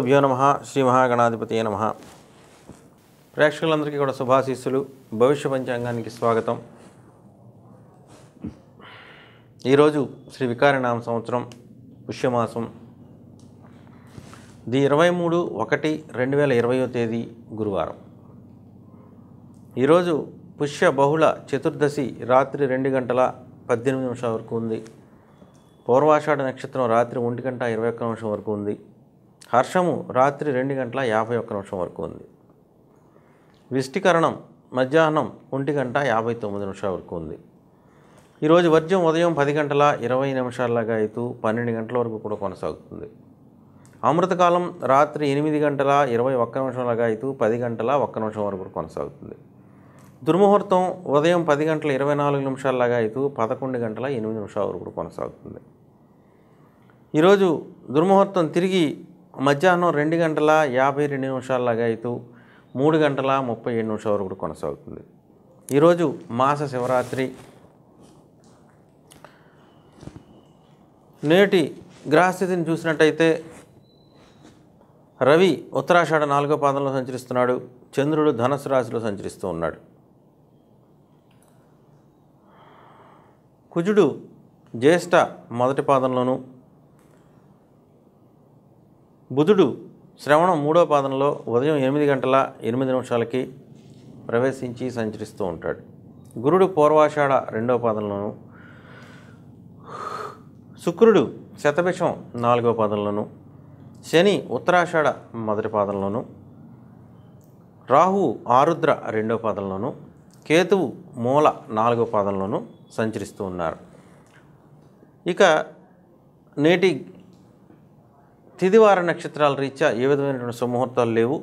గురుభ్యో నమ శ్రీ మహాగణాధిపతి నమ ప్రేక్షకులందరికీ కూడా శుభాశీస్సులు భవిష్య పంచాంగానికి స్వాగతం ఈరోజు శ్రీ వికారనామ సంవత్సరం పుష్యమాసం ది ఇరవై మూడు ఒకటి రెండు వేల ఇరవయో తేదీ గురువారం ఈరోజు పుష్య బహుళ చతుర్దశి రాత్రి రెండు గంటల పద్దెనిమిది నిమిషాల వరకు ఉంది పూర్వాషాఢ నక్షత్రం రాత్రి ఒంటి గంట ఇరవై ఒక్క నిమిషం వరకు ఉంది హర్షము రాత్రి రెండు గంటల యాభై ఒక్క నిమిషం వరకు ఉంది విష్టికరణం మధ్యాహ్నం ఒంటి గంట యాభై తొమ్మిది నిమిషాల వరకు ఉంది ఈరోజు వర్జ్యం ఉదయం పది గంటల ఇరవై నిమిషాలగా అవుతూ పన్నెండు గంటల వరకు కూడా కొనసాగుతుంది అమృతకాలం రాత్రి ఎనిమిది గంటల ఇరవై ఒక్క నిమిషాలుగా అవుతూ పది గంటల ఒక్క నిమిషం వరకు కూడా కొనసాగుతుంది దుర్ముహూర్తం ఉదయం పది గంటల ఇరవై నాలుగు నిమిషాలగా అవుతూ పదకొండు గంటల ఎనిమిది నిమిషాల వరకు కూడా కొనసాగుతుంది ఈరోజు దుర్ముహూర్తం తిరిగి మధ్యాహ్నం రెండు గంటల యాభై రెండు నిమిషాలగా అవుతూ మూడు గంటల ముప్పై ఏడు నిమిషాల వరకు కూడా కొనసాగుతుంది ఈరోజు మాస శివరాత్రి నేటి గ్రహస్థితిని చూసినట్టయితే రవి ఉత్తరాషాఢ నాలుగో పాదంలో సంచరిస్తున్నాడు చంద్రుడు ధనుసు రాశిలో సంచరిస్తూ ఉన్నాడు కుజుడు జ్యేష్ఠ మొదటి పాదంలోను బుధుడు శ్రవణం మూడో పాదంలో ఉదయం ఎనిమిది గంటల ఎనిమిది నిమిషాలకి ప్రవేశించి సంచరిస్తూ ఉంటాడు గురుడు పూర్వాషాఢ రెండో పాదంలోను శుక్రుడు శతభిషం నాలుగో పాదంలోను శని ఉత్తరాషాఢ మొదటి పాదంలోను రాహు ఆరుద్ర రెండో పాదంలోను కేతువు మూల నాలుగో పాదంలోను సంచరిస్తూ ఉన్నారు ఇక నేటి తిదివార నక్షత్రాల రీత్యా ఏ విధమైనటువంటి సుముహూర్తాలు లేవు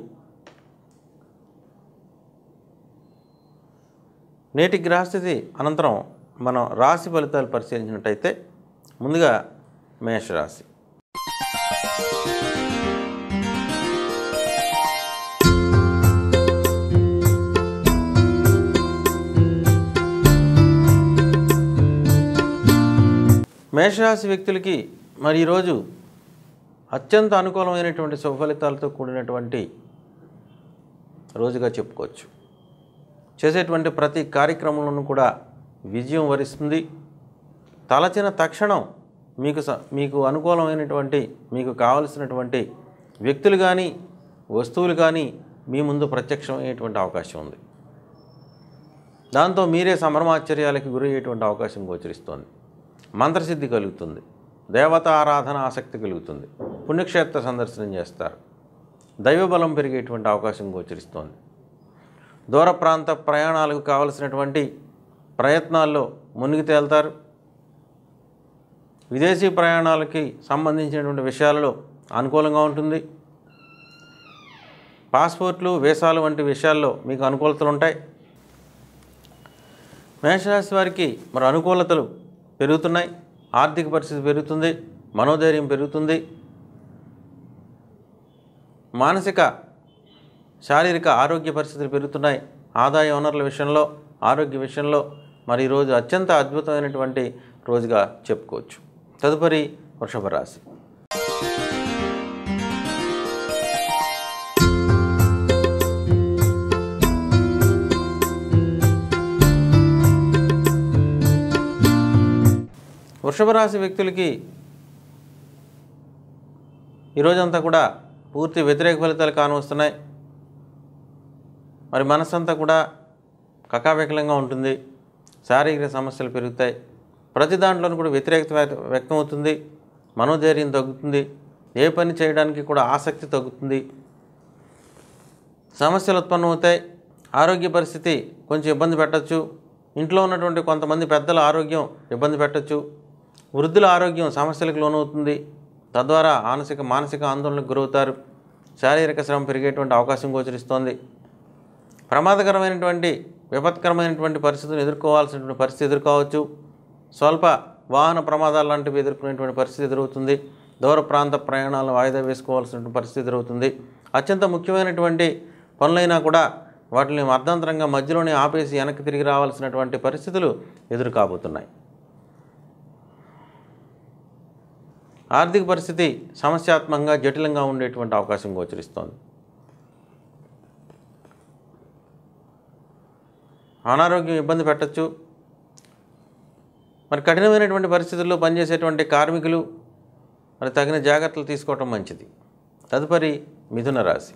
నేటి గ్రహస్థితి అనంతరం మనం రాశి ఫలితాలు పరిశీలించినట్టయితే ముందుగా మేషరాశి మేషరాశి వ్యక్తులకి మరి ఈరోజు అత్యంత అనుకూలమైనటువంటి శుభ ఫలితాలతో కూడినటువంటి రోజుగా చెప్పుకోవచ్చు చేసేటువంటి ప్రతి కార్యక్రమంలోనూ కూడా విజయం వరిస్తుంది తలచిన తక్షణం మీకు స మీకు అనుకూలమైనటువంటి మీకు కావలసినటువంటి వ్యక్తులు కానీ వస్తువులు కానీ మీ ముందు ప్రత్యక్షమయ్యేటువంటి అవకాశం ఉంది దాంతో మీరే సంభ్రమాశ్చర్యాలకి గురయ్యేటువంటి అవకాశం గోచరిస్తోంది మంత్రసిద్ధి కలుగుతుంది దేవతా ఆరాధన ఆసక్తి కలుగుతుంది పుణ్యక్షేత్ర సందర్శనం చేస్తారు దైవబలం పెరిగేటువంటి అవకాశం గోచరిస్తోంది దూర ప్రాంత ప్రయాణాలకు కావలసినటువంటి ప్రయత్నాల్లో మునిగి తేల్తారు విదేశీ ప్రయాణాలకి సంబంధించినటువంటి విషయాలలో అనుకూలంగా ఉంటుంది పాస్పోర్ట్లు వీసాలు వంటి విషయాల్లో మీకు అనుకూలతలు ఉంటాయి మేషరాశి వారికి మరి అనుకూలతలు పెరుగుతున్నాయి ఆర్థిక పరిస్థితి పెరుగుతుంది మనోధైర్యం పెరుగుతుంది మానసిక శారీరక ఆరోగ్య పరిస్థితులు పెరుగుతున్నాయి ఆదాయ వనరుల విషయంలో ఆరోగ్య విషయంలో మరి ఈరోజు అత్యంత అద్భుతమైనటువంటి రోజుగా చెప్పుకోవచ్చు తదుపరి వృషభ రాశి వృషభ రాశి వ్యక్తులకి ఈరోజంతా కూడా పూర్తి వ్యతిరేక ఫలితాలు కానవస్తున్నాయి మరి మనసంతా కూడా కకావికలంగా ఉంటుంది శారీరక సమస్యలు పెరుగుతాయి ప్రతి దాంట్లోనూ కూడా వ్యతిరేకత వ్యక్త- వ్యక్తమవుతుంది మనోధైర్యం తగ్గుతుంది ఏ పని చేయడానికి కూడా ఆసక్తి తగ్గుతుంది సమస్యలు ఉత్పన్నమవుతాయి ఆరోగ్య పరిస్థితి కొంచెం ఇబ్బంది పెట్టచ్చు ఇంట్లో ఉన్నటువంటి కొంతమంది పెద్దల ఆరోగ్యం ఇబ్బంది పెట్టచ్చు వృద్ధుల ఆరోగ్యం సమస్యలకు లోనవుతుంది తద్వారా మానసిక మానసిక ఆందోళనకు గురవుతారు శారీరక శ్రమ పెరిగేటువంటి అవకాశం గోచరిస్తోంది ప్రమాదకరమైనటువంటి విపత్కరమైనటువంటి పరిస్థితులను ఎదుర్కోవాల్సినటువంటి పరిస్థితి ఎదుర్కోవచ్చు స్వల్ప వాహన ప్రమాదాలు లాంటివి ఎదుర్కొనేటువంటి పరిస్థితి ఎదురవుతుంది దూర ప్రాంత ప్రయాణాలను వాయిదా వేసుకోవాల్సినటువంటి పరిస్థితి ఎదురవుతుంది అత్యంత ముఖ్యమైనటువంటి పనులైనా కూడా వాటిని అర్ధాంతరంగా మధ్యలోనే ఆపేసి వెనక్కి తిరిగి రావాల్సినటువంటి పరిస్థితులు ఎదురు కాబోతున్నాయి ఆర్థిక పరిస్థితి సమస్యాత్మకంగా జటిలంగా ఉండేటువంటి అవకాశం గోచరిస్తోంది అనారోగ్యం ఇబ్బంది పెట్టచ్చు మరి కఠినమైనటువంటి పరిస్థితుల్లో పనిచేసేటువంటి కార్మికులు మరి తగిన జాగ్రత్తలు తీసుకోవటం మంచిది తదుపరి మిథున రాశి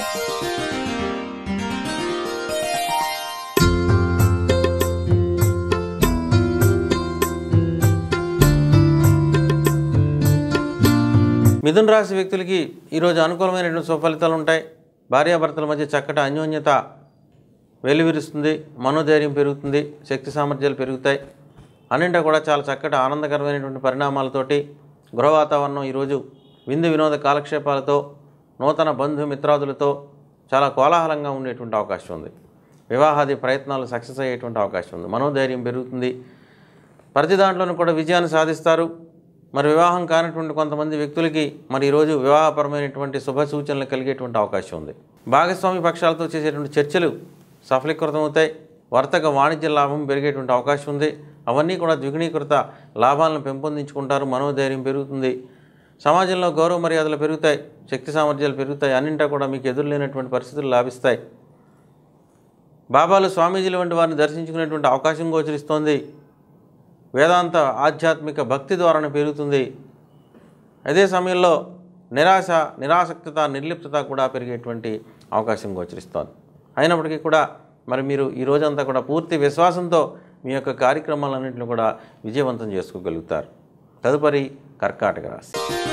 మిథున రాశి వ్యక్తులకి ఈరోజు అనుకూలమైనటువంటి సుఫలితాలు ఉంటాయి భార్యాభర్తల మధ్య చక్కటి అన్యోన్యత వెలువిరుస్తుంది మనోధైర్యం పెరుగుతుంది శక్తి సామర్థ్యాలు పెరుగుతాయి అన్నింటా కూడా చాలా చక్కటి ఆనందకరమైనటువంటి పరిణామాలతోటి గృహ వాతావరణం ఈరోజు విందు వినోద కాలక్షేపాలతో నూతన బంధు మిత్రాదులతో చాలా కోలాహలంగా ఉండేటువంటి అవకాశం ఉంది వివాహాది ప్రయత్నాలు సక్సెస్ అయ్యేటువంటి అవకాశం ఉంది మనోధైర్యం పెరుగుతుంది ప్రతి దాంట్లోనూ కూడా విజయాన్ని సాధిస్తారు మరి వివాహం కానటువంటి కొంతమంది వ్యక్తులకి మరి ఈరోజు వివాహపరమైనటువంటి శుభ సూచనలు కలిగేటువంటి అవకాశం ఉంది భాగస్వామి పక్షాలతో చేసేటువంటి చర్చలు సఫలీకృతం అవుతాయి వర్తక వాణిజ్య లాభం పెరిగేటువంటి అవకాశం ఉంది అవన్నీ కూడా ద్విగుణీకృత లాభాలను పెంపొందించుకుంటారు మనోధైర్యం పెరుగుతుంది సమాజంలో గౌరవ మర్యాదలు పెరుగుతాయి శక్తి సామర్థ్యాలు పెరుగుతాయి అన్నింటా కూడా మీకు ఎదురులేనటువంటి పరిస్థితులు లాభిస్తాయి బాబాలు స్వామీజీల వంటి వారిని దర్శించుకునేటువంటి అవకాశం గోచరిస్తోంది వేదాంత ఆధ్యాత్మిక భక్తి ద్వారా పెరుగుతుంది అదే సమయంలో నిరాశ నిరాసక్తత నిర్లిప్తత కూడా పెరిగేటువంటి అవకాశం గోచరిస్తోంది అయినప్పటికీ కూడా మరి మీరు ఈ రోజంతా కూడా పూర్తి విశ్వాసంతో మీ యొక్క కార్యక్రమాలన్నింటినీ కూడా విజయవంతం చేసుకోగలుగుతారు తదుపరి కర్కాటక రాశి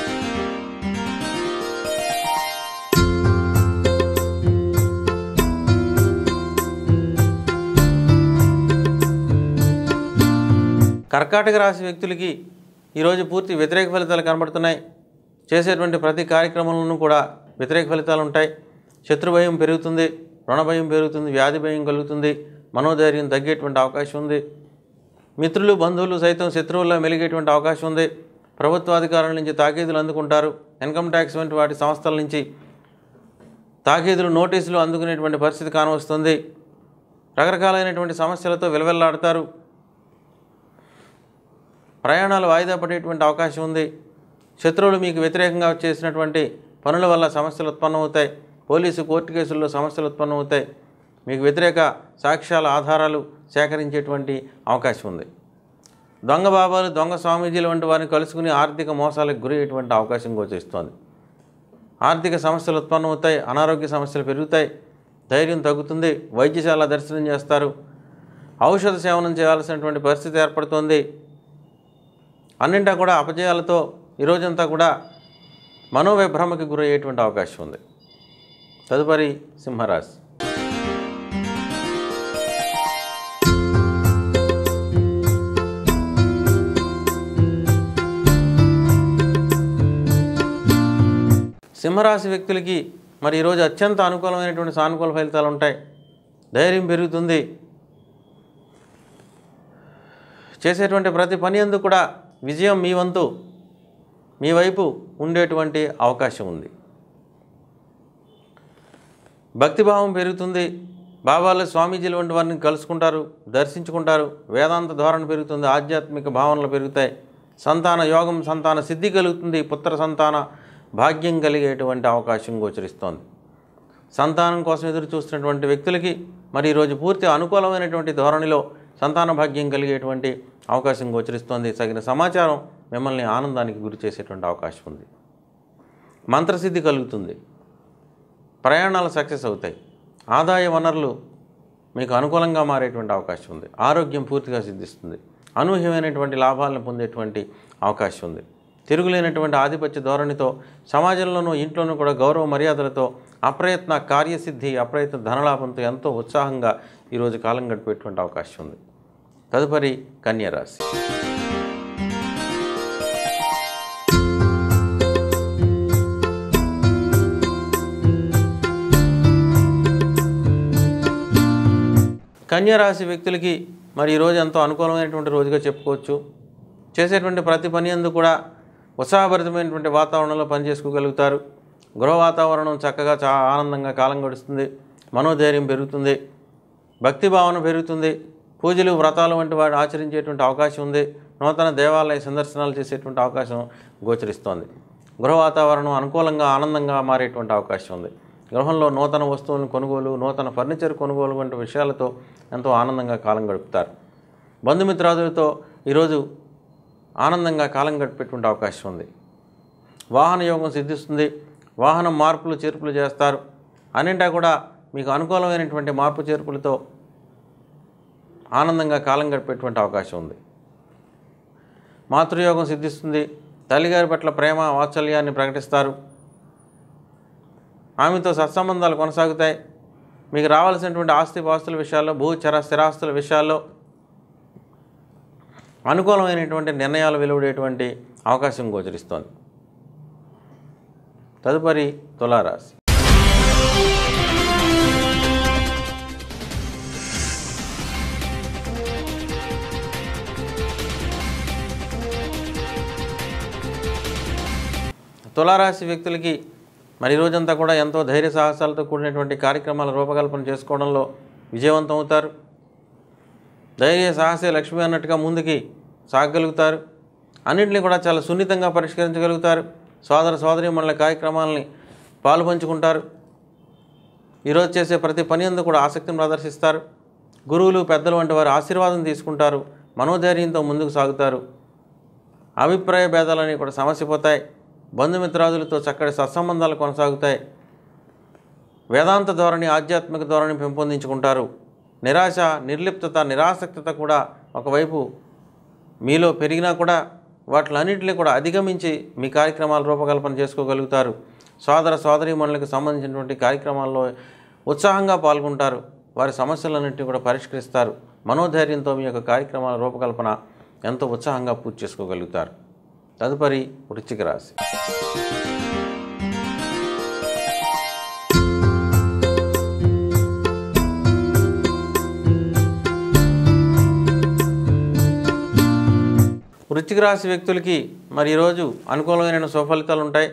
కర్కాటక రాశి వ్యక్తులకి ఈరోజు పూర్తి వ్యతిరేక ఫలితాలు కనబడుతున్నాయి చేసేటువంటి ప్రతి కార్యక్రమంలోనూ కూడా వ్యతిరేక ఫలితాలు ఉంటాయి శత్రు భయం పెరుగుతుంది రుణ భయం పెరుగుతుంది వ్యాధి భయం కలుగుతుంది మనోధైర్యం తగ్గేటువంటి అవకాశం ఉంది మిత్రులు బంధువులు సైతం శత్రువుల్లో మెలిగేటువంటి అవకాశం ఉంది ప్రభుత్వాధికారుల నుంచి తాకీదులు అందుకుంటారు ఇన్కమ్ ట్యాక్స్ వంటి వాటి సంస్థల నుంచి తాకీదులు నోటీసులు అందుకునేటువంటి పరిస్థితి కానవస్తుంది రకరకాలైనటువంటి సమస్యలతో విలవెల్లాడతారు ప్రయాణాలు వాయిదా పడేటువంటి అవకాశం ఉంది శత్రువులు మీకు వ్యతిరేకంగా చేసినటువంటి పనుల వల్ల సమస్యలు ఉత్పన్నమవుతాయి పోలీసు కోర్టు కేసుల్లో సమస్యలు ఉత్పన్నమవుతాయి మీకు వ్యతిరేక సాక్ష్యాల ఆధారాలు సేకరించేటువంటి అవకాశం ఉంది దొంగ బాబాలు దొంగ స్వామీజీలు వంటి వారిని కలుసుకుని ఆర్థిక మోసాలకు గురయ్యేటువంటి అవకాశం గోచరిస్తోంది ఆర్థిక సమస్యలు ఉత్పన్నమవుతాయి అనారోగ్య సమస్యలు పెరుగుతాయి ధైర్యం తగ్గుతుంది వైద్యశాల దర్శనం చేస్తారు ఔషధ సేవనం చేయాల్సినటువంటి పరిస్థితి ఏర్పడుతుంది అన్నింటా కూడా అపజయాలతో ఈ రోజంతా కూడా మనోవిభ్రమకి గురయ్యేటువంటి అవకాశం ఉంది తదుపరి సింహరాశి సింహరాశి వ్యక్తులకి మరి ఈరోజు అత్యంత అనుకూలమైనటువంటి సానుకూల ఫలితాలు ఉంటాయి ధైర్యం పెరుగుతుంది చేసేటువంటి ప్రతి పని అందు కూడా విజయం మీ వంతు మీ వైపు ఉండేటువంటి అవకాశం ఉంది భక్తిభావం పెరుగుతుంది బాబాలు స్వామీజీలు వంటి వారిని కలుసుకుంటారు దర్శించుకుంటారు వేదాంత ధోరణ పెరుగుతుంది ఆధ్యాత్మిక భావనలు పెరుగుతాయి సంతాన యోగం సంతాన సిద్ధి కలుగుతుంది పుత్ర సంతాన భాగ్యం కలిగేటువంటి అవకాశం గోచరిస్తోంది సంతానం కోసం ఎదురు చూస్తున్నటువంటి వ్యక్తులకి మరి ఈరోజు పూర్తి అనుకూలమైనటువంటి ధోరణిలో సంతాన భాగ్యం కలిగేటువంటి అవకాశం గోచరిస్తోంది తగిన సమాచారం మిమ్మల్ని ఆనందానికి గురి చేసేటువంటి అవకాశం ఉంది మంత్రసిద్ధి కలుగుతుంది ప్రయాణాలు సక్సెస్ అవుతాయి ఆదాయ వనరులు మీకు అనుకూలంగా మారేటువంటి అవకాశం ఉంది ఆరోగ్యం పూర్తిగా సిద్ధిస్తుంది అనూహ్యమైనటువంటి లాభాలను పొందేటువంటి అవకాశం ఉంది తిరుగులేనటువంటి ఆధిపత్య ధోరణితో సమాజంలోనూ ఇంట్లోనూ కూడా గౌరవ మర్యాదలతో అప్రయత్న కార్యసిద్ధి అప్రయత్న ధనలాభంతో ఎంతో ఉత్సాహంగా ఈరోజు కాలం గడిపేటువంటి అవకాశం ఉంది తదుపరి కన్యరాశి కన్యరాశి వ్యక్తులకి మరి ఈరోజు ఎంతో అనుకూలమైనటువంటి రోజుగా చెప్పుకోవచ్చు చేసేటువంటి ప్రతి పని అందు కూడా ఉత్సాహభరితమైనటువంటి వాతావరణంలో పనిచేసుకోగలుగుతారు గృహ వాతావరణం చక్కగా చాలా ఆనందంగా కాలం గడుస్తుంది మనోధైర్యం పెరుగుతుంది భక్తి భావన పెరుగుతుంది పూజలు వ్రతాలు వంటి వాటి ఆచరించేటువంటి అవకాశం ఉంది నూతన దేవాలయ సందర్శనాలు చేసేటువంటి అవకాశం గోచరిస్తోంది గృహ వాతావరణం అనుకూలంగా ఆనందంగా మారేటువంటి అవకాశం ఉంది గృహంలో నూతన వస్తువులను కొనుగోలు నూతన ఫర్నిచర్ కొనుగోలు వంటి విషయాలతో ఎంతో ఆనందంగా కాలం గడుపుతారు బంధుమిత్రాదులతో ఈరోజు ఆనందంగా కాలం గడిపేటువంటి అవకాశం ఉంది వాహన యోగం సిద్ధిస్తుంది వాహనం మార్పులు చేర్పులు చేస్తారు అన్నింటా కూడా మీకు అనుకూలమైనటువంటి మార్పు చేర్పులతో ఆనందంగా కాలం గడిపేటువంటి అవకాశం ఉంది మాతృయోగం సిద్ధిస్తుంది తల్లిగారి పట్ల ప్రేమ వాత్సల్యాన్ని ప్రకటిస్తారు ఆమెతో సత్సంబంధాలు కొనసాగుతాయి మీకు రావాల్సినటువంటి ఆస్తి పాస్తుల విషయాల్లో భూ చర స్థిరాస్తుల విషయాల్లో అనుకూలమైనటువంటి నిర్ణయాలు వెలువడేటువంటి అవకాశం గోచరిస్తోంది తదుపరి తులారాశి తులారాశి వ్యక్తులకి మరి ఈ రోజంతా కూడా ఎంతో ధైర్య సాహసాలతో కూడినటువంటి కార్యక్రమాల రూపకల్పన చేసుకోవడంలో విజయవంతం అవుతారు ధైర్య సాహసే లక్ష్మి అన్నట్టుగా ముందుకి సాగగలుగుతారు అన్నింటినీ కూడా చాలా సున్నితంగా పరిష్కరించగలుగుతారు సోదర సోదరి మండల కార్యక్రమాలని పాలుపంచుకుంటారు ఈరోజు చేసే ప్రతి పని అందు కూడా ఆసక్తిని ప్రదర్శిస్తారు గురువులు పెద్దలు వంటి వారి ఆశీర్వాదం తీసుకుంటారు మనోధైర్యంతో ముందుకు సాగుతారు అభిప్రాయ భేదాలన్నీ కూడా సమస్యపోతాయి బంధుమిత్రాదులతో చక్కటి సత్సంబంధాలు కొనసాగుతాయి వేదాంత ధోరణి ఆధ్యాత్మిక ధోరణి పెంపొందించుకుంటారు నిరాశ నిర్లిప్తత నిరాసక్తత కూడా ఒకవైపు మీలో పెరిగినా కూడా వాటిలన్నింటినీ కూడా అధిగమించి మీ కార్యక్రమాల రూపకల్పన చేసుకోగలుగుతారు సోదర సోదరీమణులకు సంబంధించినటువంటి కార్యక్రమాల్లో ఉత్సాహంగా పాల్గొంటారు వారి సమస్యలన్నింటినీ కూడా పరిష్కరిస్తారు మనోధైర్యంతో మీ యొక్క కార్యక్రమాల రూపకల్పన ఎంతో ఉత్సాహంగా పూర్తి చేసుకోగలుగుతారు తదుపరి వృశ్చిక రాశి వృశ్చిక రాశి వ్యక్తులకి మరి ఈరోజు అనుకూలమైన సుఫలితాలు ఉంటాయి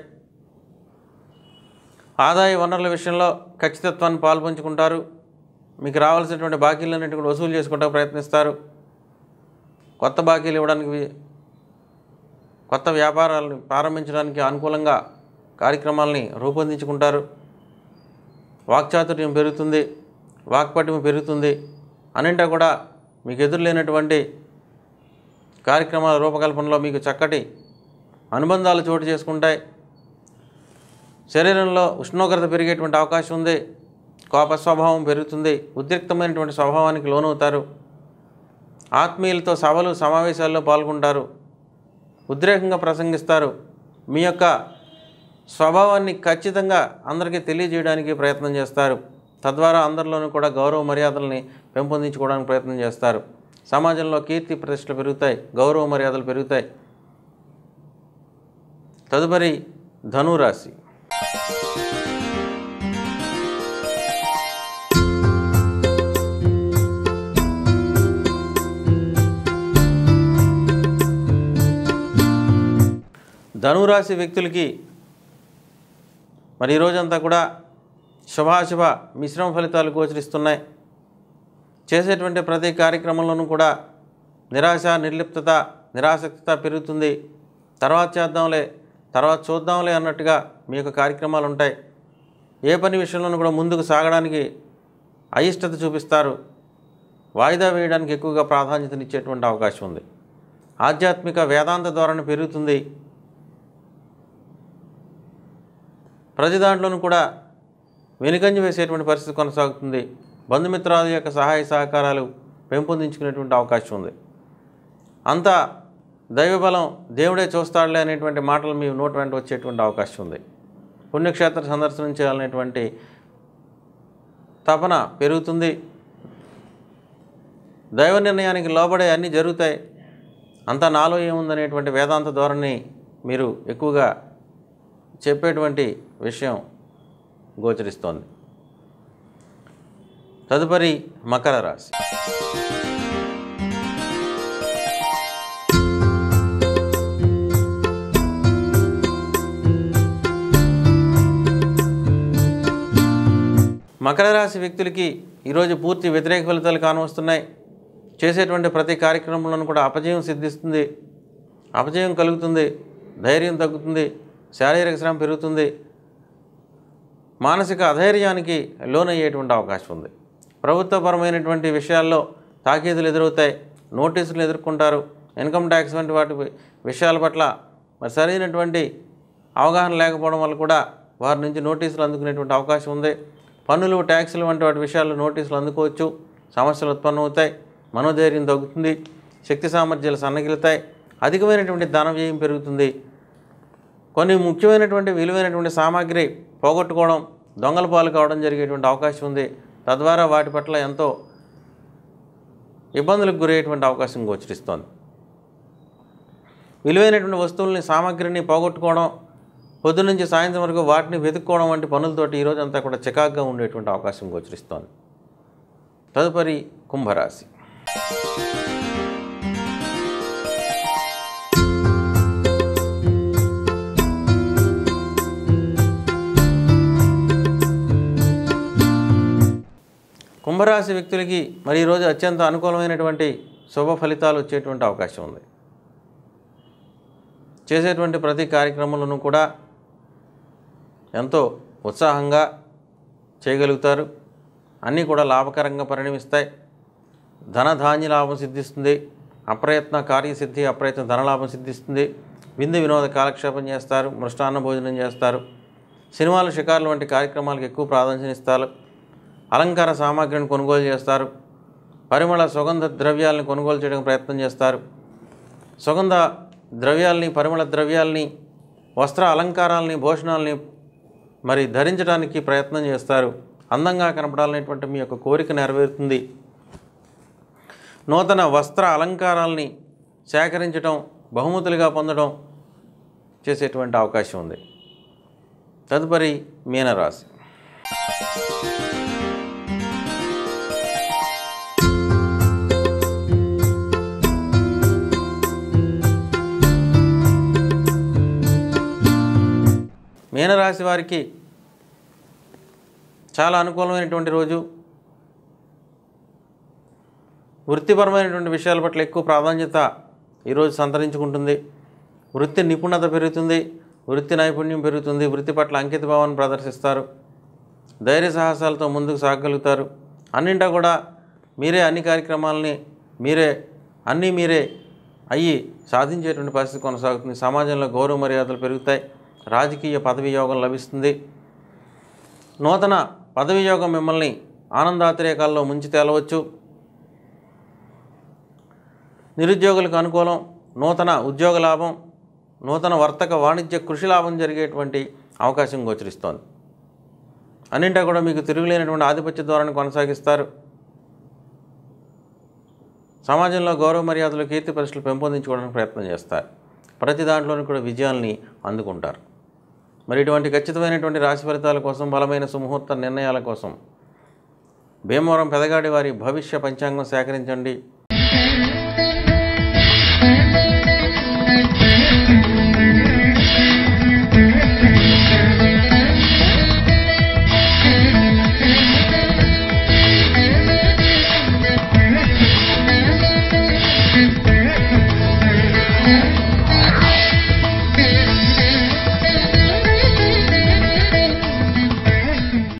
ఆదాయ వనరుల విషయంలో ఖచ్చితత్వాన్ని పాల్పంచుకుంటారు మీకు రావాల్సినటువంటి బాకీలన్నింటి కూడా వసూలు చేసుకోవడానికి ప్రయత్నిస్తారు కొత్త బాకీలు ఇవ్వడానికి వి- కొత్త వ్యాపారాలను ప్రారంభించడానికి అనుకూలంగా కార్యక్రమాలని రూపొందించుకుంటారు వాక్చాతుర్యం పెరుగుతుంది వాక్పటిమ పెరుగుతుంది అన్నింటా కూడా మీకు ఎదురులేనటువంటి కార్యక్రమాల రూపకల్పనలో మీకు చక్కటి అనుబంధాలు చోటు చేసుకుంటాయి శరీరంలో ఉష్ణోగ్రత పెరిగేటువంటి అవకాశం ఉంది కోప స్వభావం పెరుగుతుంది ఉద్రిక్తమైనటువంటి స్వభావానికి లోనవుతారు ఆత్మీయులతో సభలు సమావేశాల్లో పాల్గొంటారు ఉద్రేకంగా ప్రసంగిస్తారు మీ యొక్క స్వభావాన్ని ఖచ్చితంగా అందరికీ తెలియజేయడానికి ప్రయత్నం చేస్తారు తద్వారా అందరిలోనూ కూడా గౌరవ మర్యాదల్ని పెంపొందించుకోవడానికి ప్రయత్నం చేస్తారు సమాజంలో కీర్తి ప్రతిష్టలు పెరుగుతాయి గౌరవ మర్యాదలు పెరుగుతాయి తదుపరి ధనురాశి ధనురాశి వ్యక్తులకి మరి ఈ రోజంతా కూడా శుభాశుభ మిశ్రమ ఫలితాలు గోచరిస్తున్నాయి చేసేటువంటి ప్రతి కార్యక్రమంలోనూ కూడా నిరాశ నిర్లిప్తత నిరాసక్తత పెరుగుతుంది తర్వాత చేద్దాంలే తర్వాత చూద్దాంలే అన్నట్టుగా మీ యొక్క కార్యక్రమాలు ఉంటాయి ఏ పని విషయంలోనూ కూడా ముందుకు సాగడానికి అయిష్టత చూపిస్తారు వాయిదా వేయడానికి ఎక్కువగా ప్రాధాన్యతనిచ్చేటువంటి అవకాశం ఉంది ఆధ్యాత్మిక వేదాంత ధోరణి పెరుగుతుంది ప్రతి దాంట్లోనూ కూడా వెనుకంజ వేసేటువంటి పరిస్థితి కొనసాగుతుంది బంధుమిత్రాల యొక్క సహాయ సహకారాలు పెంపొందించుకునేటువంటి అవకాశం ఉంది అంతా దైవబలం దేవుడే చూస్తాడులే అనేటువంటి మాటలు మీ నోటి వెంట వచ్చేటువంటి అవకాశం ఉంది పుణ్యక్షేత్ర సందర్శనం చేయాలనేటువంటి తపన పెరుగుతుంది దైవ నిర్ణయానికి లోబడే అన్నీ జరుగుతాయి అంతా నాలో ఏముందనేటువంటి వేదాంత ధోరణి మీరు ఎక్కువగా చెప్పేటువంటి విషయం గోచరిస్తోంది తదుపరి మకర రాశి మకర రాశి వ్యక్తులకి ఈరోజు పూర్తి వ్యతిరేక ఫలితాలు కానవస్తున్నాయి చేసేటువంటి ప్రతి కార్యక్రమంలోనూ కూడా అపజయం సిద్ధిస్తుంది అపజయం కలుగుతుంది ధైర్యం తగ్గుతుంది శారీరక శ్రమ పెరుగుతుంది మానసిక అధైర్యానికి లోనయ్యేటువంటి అవకాశం ఉంది ప్రభుత్వపరమైనటువంటి విషయాల్లో తాకీదులు ఎదురవుతాయి నోటీసులు ఎదుర్కొంటారు ఇన్కమ్ ట్యాక్స్ వంటి వాటి విషయాల పట్ల మరి సరైనటువంటి అవగాహన లేకపోవడం వల్ల కూడా వారి నుంచి నోటీసులు అందుకునేటువంటి అవకాశం ఉంది పన్నులు ట్యాక్సులు వంటి వాటి విషయాల్లో నోటీసులు అందుకోవచ్చు సమస్యలు ఉత్పన్నమవుతాయి మనోధైర్యం తగ్గుతుంది శక్తి సామర్థ్యాలు సన్నగిలుతాయి అధికమైనటువంటి ధన వ్యయం పెరుగుతుంది కొన్ని ముఖ్యమైనటువంటి విలువైనటువంటి సామాగ్రి పోగొట్టుకోవడం దొంగల పాలు కావడం జరిగేటువంటి అవకాశం ఉంది తద్వారా వాటి పట్ల ఎంతో ఇబ్బందులకు గురయ్యేటువంటి అవకాశం గోచరిస్తోంది విలువైనటువంటి వస్తువుల్ని సామాగ్రిని పోగొట్టుకోవడం పొద్దు నుంచి సాయంత్రం వరకు వాటిని వెతుక్కోవడం వంటి పనులతోటి ఈరోజు అంతా కూడా చికాగ్గా ఉండేటువంటి అవకాశం గోచరిస్తోంది తదుపరి కుంభరాశి కుంభరాశి వ్యక్తులకి మరి ఈరోజు అత్యంత అనుకూలమైనటువంటి శుభ ఫలితాలు వచ్చేటువంటి అవకాశం ఉంది చేసేటువంటి ప్రతి కార్యక్రమంలోనూ కూడా ఎంతో ఉత్సాహంగా చేయగలుగుతారు అన్నీ కూడా లాభకరంగా పరిణమిస్తాయి ధనధాన్య లాభం సిద్ధిస్తుంది అప్రయత్న కార్యసిద్ధి అప్రయత్న ధనలాభం సిద్ధిస్తుంది విందు వినోద కాలక్షేపం చేస్తారు మృష్టాన్న భోజనం చేస్తారు సినిమాలు షికార్లు వంటి కార్యక్రమాలకు ఎక్కువ ప్రాధాన్యత ఇస్తారు అలంకార సామాగ్రిని కొనుగోలు చేస్తారు పరిమళ సుగంధ ద్రవ్యాలను కొనుగోలు చేయడానికి ప్రయత్నం చేస్తారు సుగంధ ద్రవ్యాల్ని పరిమళ ద్రవ్యాల్ని వస్త్ర అలంకారాలని భూషణాలని మరి ధరించడానికి ప్రయత్నం చేస్తారు అందంగా కనపడాలనేటువంటి మీ యొక్క కోరిక నెరవేరుతుంది నూతన వస్త్ర అలంకారాలని సేకరించడం బహుమతులుగా పొందడం చేసేటువంటి అవకాశం ఉంది తదుపరి మీనరాశి మీనరాశి వారికి చాలా అనుకూలమైనటువంటి రోజు వృత్తిపరమైనటువంటి విషయాల పట్ల ఎక్కువ ప్రాధాన్యత ఈరోజు సంతరించుకుంటుంది వృత్తి నిపుణత పెరుగుతుంది వృత్తి నైపుణ్యం పెరుగుతుంది వృత్తి పట్ల అంకిత భావాన్ని ప్రదర్శిస్తారు ధైర్య సాహసాలతో ముందుకు సాగగలుగుతారు అన్నింటా కూడా మీరే అన్ని కార్యక్రమాలని మీరే అన్నీ మీరే అయ్యి సాధించేటువంటి పరిస్థితి కొనసాగుతుంది సమాజంలో గౌరవ మర్యాదలు పెరుగుతాయి రాజకీయ పదవి యోగం లభిస్తుంది నూతన పదవి యోగం మిమ్మల్ని ఆనందాతిరేకాల్లో ముంచి తేలవచ్చు నిరుద్యోగులకు అనుకూలం నూతన ఉద్యోగ లాభం నూతన వర్తక వాణిజ్య కృషి లాభం జరిగేటువంటి అవకాశం గోచరిస్తోంది అన్నింటా కూడా మీకు తిరుగులేనటువంటి ఆధిపత్య ధోరణి కొనసాగిస్తారు సమాజంలో గౌరవ మర్యాదలు కీర్తి పరిస్థితులు పెంపొందించుకోవడానికి ప్రయత్నం చేస్తారు ప్రతి దాంట్లోనూ కూడా విజయాల్ని అందుకుంటారు మరి ఇటువంటి ఖచ్చితమైనటువంటి రాశి ఫలితాల కోసం బలమైన సుముహూర్త నిర్ణయాల కోసం భీమవరం పెదగాడి వారి భవిష్య పంచాంగం సేకరించండి